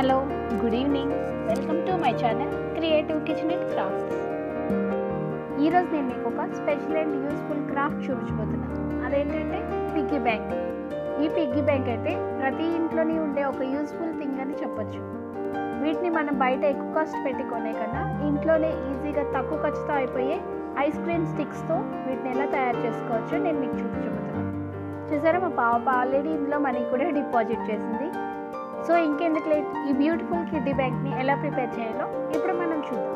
hello good evening welcome to my channel creative kitchen and crafts ఈరోజు నేను మీకు ఒక స్పెషల్ అండ్ యూస్ఫుల్ క్రాఫ్ట్ చూపించబోతున్నాను అదేంటంటే పిగ్గీ బ్యాంక్ ఈ పిగ్గీ బ్యాంక్ అయితే ప్రతి ఇంట్లోనే ఉండే ఒక యూస్ఫుల్ థింగ్ అని చెప్పొచ్చు వీటిని మనం బయట ఎక్కువ కాస్ట్ పెట్టి కొనే కన్నా ఇంట్లోనే ఈజీగా తక్కువ ఖర్చుతో అయిపోయే ఐస్ క్రీమ్ స్టిక్స్తో వీటిని ఎలా తయారు చేసుకోవచ్చో నేను మీకు చూపించబోతున్నాను చూసారా మా పాప ఆల్రెడీ ఇందులో మనీ కూడా డిపాజిట్ చేసింది సో ఇంకెందుకు లేట్ ఈ బ్యూటిఫుల్ కిడ్డీ బ్యాంక్ని ఎలా ప్రిపేర్ చేయాలో ఇప్పుడు మనం చూద్దాం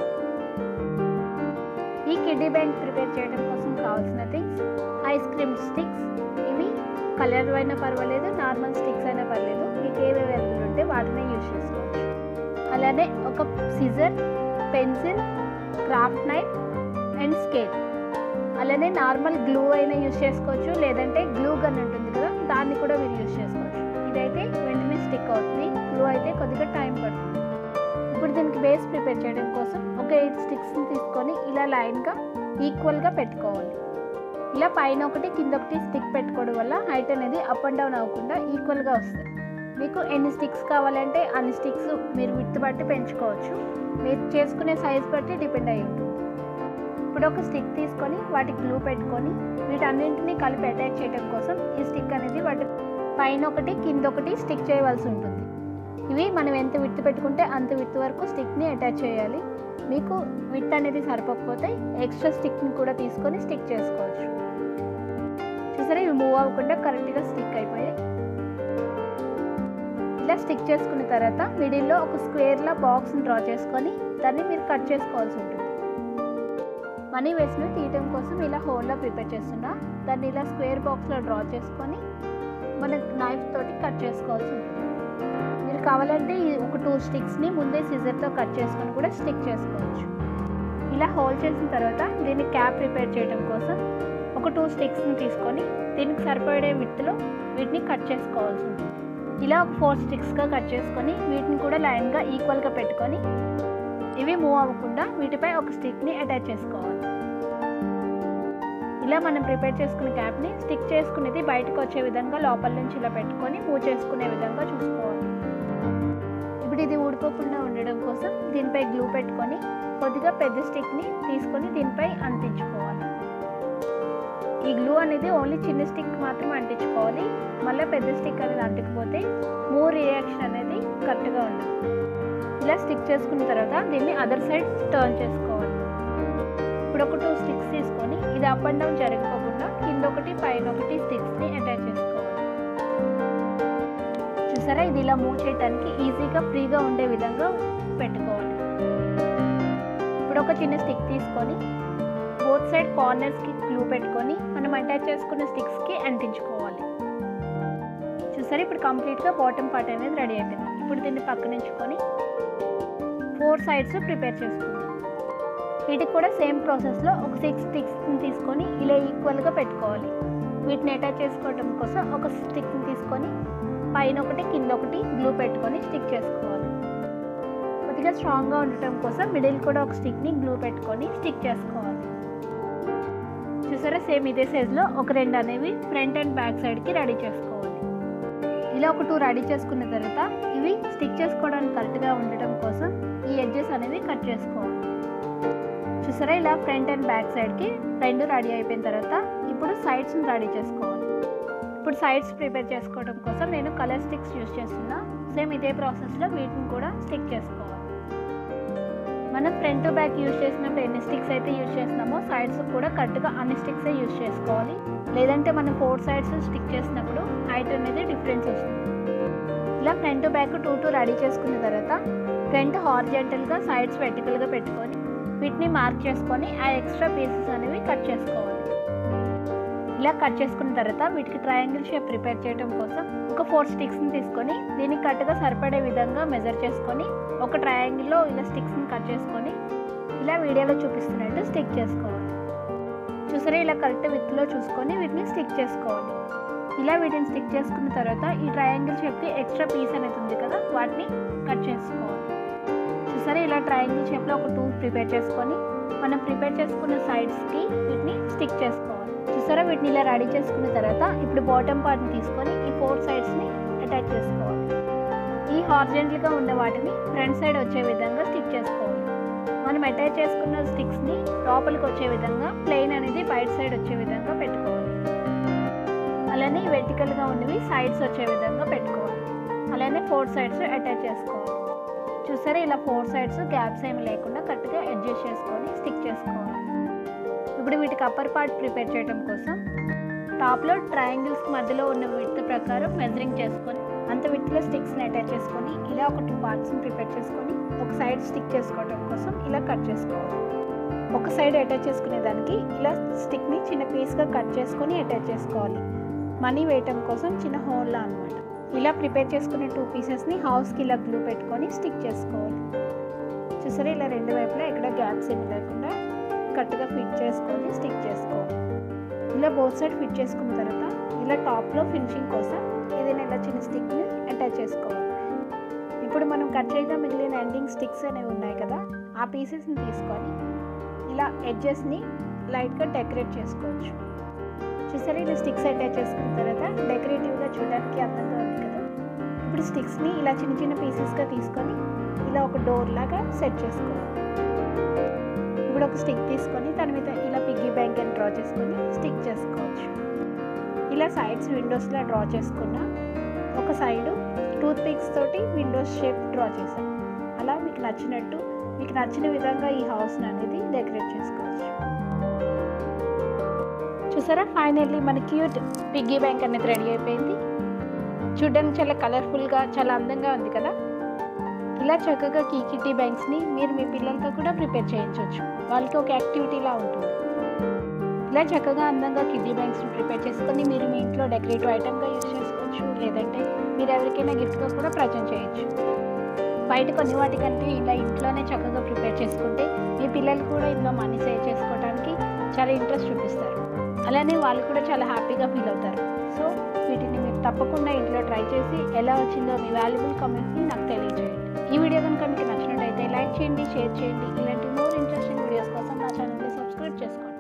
ఈ కిడ్డీ బ్యాంక్ ప్రిపేర్ చేయడం కోసం కావాల్సిన థింగ్స్ ఐస్ క్రీమ్ స్టిక్స్ ఇవి కలర్ అయినా పర్వాలేదు నార్మల్ స్టిక్స్ అయినా పర్లేదు మీకు ఏవి అవైలబుల్ ఉంటే వాటినే యూజ్ చేసుకోవచ్చు అలానే ఒక scissor pencil craft knife and scale అలానే నార్మల్ గ్లూ అయినా యూజ్ చేసుకోవచ్చు లేదంటే గ్లూ గన్ ఉంటుంది కదా దాన్ని కూడా మీరు యూజ్ చేసుకోవచ్చు ఇదైతే వెంటనే స్టిక్ అవుతుంది గ్లూ అయితే కొద్దిగా టైం పడుతుంది ఇప్పుడు దీనికి బేస్ ప్రిపేర్ చేయడం కోసం ఒక ఎయిట్ స్టిక్స్ని తీసుకొని ఇలా లైన్గా ఈక్వల్గా పెట్టుకోవాలి ఇలా పైన ఒకటి కింద ఒకటి స్టిక్ పెట్టుకోవడం వల్ల హైట్ అనేది అప్ అండ్ డౌన్ అవ్వకుండా ఈక్వల్గా వస్తుంది మీకు ఎన్ని స్టిక్స్ కావాలంటే అన్ని స్టిక్స్ మీరు విత్ బట్టి పెంచుకోవచ్చు మీరు చేసుకునే సైజ్ బట్టి డిపెండ్ అయి ఉంటుంది ఇప్పుడు ఒక స్టిక్ తీసుకొని వాటికి గ్లూ పెట్టుకొని వీటన్నింటినీ కలిపి అటాచ్ చేయడం కోసం ఈ స్టిక్ అనేది వాటి పైన ఒకటి కింద ఒకటి స్టిక్ చేయవలసి ఉంటుంది ఇవి మనం ఎంత విత్ పెట్టుకుంటే అంత విత్ వరకు స్టిక్ని అటాచ్ చేయాలి మీకు విత్ అనేది సరిపోకపోతే ఎక్స్ట్రా స్టిక్ని కూడా తీసుకొని స్టిక్ చేసుకోవచ్చు చూసారా ఇవి మూవ్ అవ్వకుండా కరెక్ట్గా స్టిక్ అయిపోయాయి ఇలా స్టిక్ చేసుకున్న తర్వాత మిడిల్లో ఒక స్క్వేర్లా బాక్స్ని డ్రా చేసుకొని దాన్ని మీరు కట్ చేసుకోవాల్సి ఉంటుంది మనీ వేసిన తీయటం కోసం ఇలా హోల్లో ప్రిపేర్ చేస్తున్నా దాన్ని ఇలా స్క్వేర్ బాక్స్లో డ్రా చేసుకొని మన నైఫ్ తోటి కట్ చేసుకోవాల్సి ఉంటుంది మీరు కావాలంటే ఈ ఒక టూ స్టిక్స్ని ముందే సిజర్తో కట్ చేసుకొని కూడా స్టిక్ చేసుకోవచ్చు ఇలా హోల్ చేసిన తర్వాత దీన్ని క్యాప్ ప్రిపేర్ చేయడం కోసం ఒక టూ స్టిక్స్ని తీసుకొని దీనికి సరిపడే విత్తులో వీటిని కట్ చేసుకోవాల్సి ఉంటుంది ఇలా ఒక ఫోర్ స్టిక్స్గా కట్ చేసుకొని వీటిని కూడా లైన్గా ఈక్వల్గా పెట్టుకొని ఇవి మూవ్ అవ్వకుండా వీటిపై ఒక స్టిక్ని అటాచ్ చేసుకోవాలి ఇలా మనం ప్రిపేర్ చేసుకున్న క్యాప్ని స్టిక్ చేసుకునేది బయటకు వచ్చే విధంగా లోపల నుంచి ఇలా పెట్టుకొని మూవ్ చేసుకునే విధంగా చూసుకోవాలి ఇప్పుడు ఇది ఊడిపోకుండా ఉండడం కోసం దీనిపై గ్లూ పెట్టుకొని కొద్దిగా పెద్ద స్టిక్ని తీసుకొని దీనిపై అంటించుకోవాలి ఈ గ్లూ అనేది ఓన్లీ చిన్న స్టిక్ మాత్రం అంటించుకోవాలి మళ్ళీ పెద్ద స్టిక్ అనేది అంటికపోతే మూవ్ రియాక్షన్ అనేది కరెక్ట్గా ఉండదు ఇలా స్టిక్ చేసుకున్న తర్వాత దీన్ని అదర్ సైడ్ టర్న్ చేసుకోవాలి ఇప్పుడు ఒక టూ స్టిక్స్ తీసుకొని ఇది అప్ అండ్ డౌన్ జరగకోకుండా కింద ఒకటి పైన ఒకటి స్టిక్స్ని అటాచ్ చేసుకోవాలి చూసారా ఇది ఇలా మూవ్ చేయడానికి ఈజీగా ఫ్రీగా ఉండే విధంగా పెట్టుకోవాలి ఇప్పుడు ఒక చిన్న స్టిక్ తీసుకొని బోత్ సైడ్ కార్నర్స్కి గ్లూ పెట్టుకొని మనం అటాచ్ చేసుకున్న స్టిక్స్కి అంటించుకోవాలి చూసారా ఇప్పుడు కంప్లీట్గా బాటమ్ పార్ట్ అనేది రెడీ అయిపోయింది ఇప్పుడు దీన్ని పక్కనుంచుకొని ఫోర్ సైడ్స్ ప్రిపేర్ చేసుకుందాం వీటికి కూడా సేమ్ ప్రాసెస్లో ఒక సిక్స్ స్టిక్స్ని తీసుకొని ఇలా ఈక్వల్గా పెట్టుకోవాలి వీటిని అటాచ్ చేసుకోవడం కోసం ఒక స్టిక్ని తీసుకొని పైన ఒకటి కింద ఒకటి గ్లూ పెట్టుకొని స్టిక్ చేసుకోవాలి కొద్దిగా స్ట్రాంగ్గా ఉండటం కోసం మిడిల్ కూడా ఒక స్టిక్ని గ్లూ పెట్టుకొని స్టిక్ చేసుకోవాలి చూసారా సేమ్ ఇదే సైజులో ఒక రెండు అనేవి ఫ్రంట్ అండ్ బ్యాక్ సైడ్కి రెడీ చేసుకోవాలి ఇలా ఒక టూ రెడీ చేసుకున్న తర్వాత ఇవి స్టిక్ చేసుకోవడానికి కరెక్ట్గా ఉండటం కోసం ఈ ఎడ్జెస్ అనేవి కట్ చేసుకోవాలి చూసారా ఇలా ఫ్రంట్ అండ్ బ్యాక్ సైడ్కి రెండు రెడీ అయిపోయిన తర్వాత ఇప్పుడు సైడ్స్ని రెడీ చేసుకోవాలి ఇప్పుడు సైడ్స్ ప్రిపేర్ చేసుకోవడం కోసం నేను కలర్ స్టిక్స్ యూస్ చేస్తున్నా సేమ్ ఇదే ప్రాసెస్లో వీటిని కూడా స్టిక్ చేసుకోవాలి మనం ఫ్రంట్ టు బ్యాక్ యూజ్ చేసినప్పుడు ఎన్ని స్టిక్స్ అయితే యూజ్ చేస్తున్నామో సైడ్స్ కూడా కరెక్ట్గా అన్ని స్టిక్సే యూజ్ చేసుకోవాలి లేదంటే మనం ఫోర్ సైడ్స్ స్టిక్ చేసినప్పుడు హైట్ అనేది డిఫరెన్స్ వస్తుంది ఇలా front to back two two ready చేసుకున్న తర్వాత ఫ్రంట్ హార్జెంటల్గా సైడ్స్ వెర్టికల్గా పెట్టుకొని వీటిని మార్క్ చేసుకొని ఆ ఎక్స్ట్రా పీసెస్ అనేవి కట్ చేసుకోవాలి ఇలా కట్ చేసుకున్న తర్వాత వీటికి ట్రయాంగిల్ షేప్ ప్రిపేర్ చేయడం కోసం ఒక ఫోర్ స్టిక్స్ని తీసుకొని దీనికి కరెక్ట్గా సరిపడే విధంగా మెజర్ చేసుకొని ఒక ట్రయాంగిల్లో ఇలా స్టిక్స్ని కట్ చేసుకొని ఇలా వీడియోలో చూపిస్తున్నట్టు స్టిక్ చేసుకోవాలి చూసారా ఇలా కరెక్ట్ విత్లో చూసుకొని వీటిని స్టిక్ చేసుకోవాలి ఇలా వీటిని స్టిక్ చేసుకున్న తర్వాత ఈ ట్రయాంగిల్ షేప్కి ఎక్స్ట్రా పీస్ అనేది ఉంది కదా వాటిని కట్ చేసుకోవాలి చూసారా ఇలా ట్రయాంగిల్ షేప్లో ఒక టూ ప్రిపేర్ చేసుకొని మనం ప్రిపేర్ చేసుకున్న సైడ్స్కి వీటిని స్టిక్ చేసుకోవాలి చూసారా వీటిని ఇలా రెడీ చేసుకున్న తర్వాత ఇప్పుడు బాటమ్ పార్ట్ని తీసుకొని ఈ ఫోర్ సైడ్స్ని అటాచ్ చేసుకోవాలి ఈ హార్జెంటల్గా ఉన్న వాటిని ఫ్రంట్ సైడ్ వచ్చే విధంగా స్టిక్ చేసుకోవాలి మనం అటాచ్ చేసుకున్న స్టిక్స్ని లోపలికి వచ్చే విధంగా ప్లెయిన్ అనేది బయట సైడ్ వచ్చే విధంగా పెట్టుకోవాలి అలానే వెర్టికల్గా ఉన్నవి సైడ్స్ వచ్చే విధంగా పెట్టుకోవాలి అలానే ఫోర్ సైడ్స్ అటాచ్ చేసుకోవాలి చూసారా ఇలా ఫోర్ సైడ్స్ గ్యాప్స్ ఏమి లేకుండా కరెక్ట్గా అడ్జస్ట్ చేసుకొని స్టిక్ చేసుకోవాలి ఇప్పుడు వీటికి అప్పర్ పార్ట్ ప్రిపేర్ చేయడం కోసం టాప్లో ట్రయాంగిల్స్ మధ్యలో ఉన్న విత్ ప్రకారం మెజరింగ్ చేసుకొని అంత విత్లో స్టిక్స్ని అటాచ్ చేసుకొని ఇలా ఒక టూ పార్ట్స్ని ప్రిపేర్ చేసుకొని ఒక సైడ్ స్టిక్ చేసుకోవడం కోసం ఇలా కట్ చేసుకోవాలి ఒక సైడ్ అటాచ్ చేసుకునే దానికి ఇలా స్టిక్ని చిన్న పీస్గా కట్ చేసుకొని అటాచ్ చేసుకోవాలి మనీ వేయటం కోసం చిన్న హోల్లా అనమాట ఇలా ప్రిపేర్ చేసుకునే టూ పీసెస్ని హౌస్కి ఇలా గ్లూ పెట్టుకొని స్టిక్ చేసుకోవాలి చూసారా ఇలా రెండు వైపులా ఎక్కడ గ్యాప్స్ ఏమి లేకుండా కరెక్ట్గా ఫిట్ చేసుకొని స్టిక్ చేసుకోవాలి ఇలా బోత్ సైడ్ ఫిట్ చేసుకున్న తర్వాత ఇలా టాప్లో ఫినిషింగ్ కోసం ఏదైనా ఇలా చిన్న స్టిక్ని అటాచ్ చేసుకోవాలి ఇప్పుడు మనం కట్ చేయగా మిగిలిన ఎండింగ్ స్టిక్స్ అనేవి ఉన్నాయి కదా ఆ పీసెస్ని తీసుకొని ఇలా ఎడ్జెస్ని లైట్గా డెకరేట్ చేసుకోవచ్చు చూసారా ఇలా స్టిక్స్ అటాచ్ చేసుకున్న తర్వాత డెకరేటివ్గా చూడడానికి అందంగా ఉంది కదా ఇప్పుడు స్టిక్స్ని ఇలా చిన్న చిన్న పీసెస్గా తీసుకొని ఇలా ఒక డోర్ లాగా సెట్ చేసుకోవాలి ఇప్పుడు ఒక స్టిక్ తీసుకొని దాని మీద ఇలా పిగ్గీ బ్యాంక్ అని డ్రా చేసుకొని స్టిక్ చేసుకోవచ్చు ఇలా సైడ్స్ విండోస్లా డ్రా చేసుకున్న ఒక సైడు టూత్ పిక్స్ తోటి విండోస్ షేప్ డ్రా చేశాను అలా మీకు నచ్చినట్టు మీకు నచ్చిన విధంగా ఈ హౌస్ని అనేది డెకరేట్ చేసుకోవచ్చు చూసారా ఫైనల్లీ మన క్యూట్ పిగ్గీ బ్యాంక్ అనేది రెడీ అయిపోయింది చూడడానికి చాలా కలర్ఫుల్గా చాలా అందంగా ఉంది కదా ఇలా చక్కగా కీ కిటీ బ్యాంక్స్ని మీరు మీ పిల్లలతో కూడా ప్రిపేర్ చేయించవచ్చు వాళ్ళకి ఒక యాక్టివిటీలా ఉంటుంది ఇలా చక్కగా అందంగా కిడ్డీ బ్యాంక్స్ని ప్రిపేర్ చేసుకొని మీరు మీ ఇంట్లో డెకరేటివ్ ఐటమ్గా యూజ్ చేసుకోవచ్చు లేదంటే మీరు ఎవరికైనా గిఫ్ట్గా కూడా ప్రజెంట్ చేయొచ్చు బయట కొన్ని వాటికంటే ఇలా ఇంట్లోనే చక్కగా ప్రిపేర్ చేసుకుంటే మీ పిల్లలు కూడా ఇందులో మనీ సేవ్ చేసుకోవడానికి చాలా ఇంట్రెస్ట్ చూపిస్తారు అలానే వాళ్ళు కూడా చాలా హ్యాపీగా ఫీల్ అవుతారు సో వీటిని మీరు తప్పకుండా ఇంట్లో ట్రై చేసి ఎలా వచ్చిందో మీ వాల్యుబుల్ కామెంట్స్ని నాకు తెలియజేయండి ఈ వీడియో కనుక మీకు నచ్చినట్టయితే లైక్ చేయండి షేర్ చేయండి ఇలాంటి మోర్ ఇంట్రెస్టింగ్ వీడియోస్ కోసం నా ఛానల్ని సబ్స్క్రైబ్ చేసుకోండి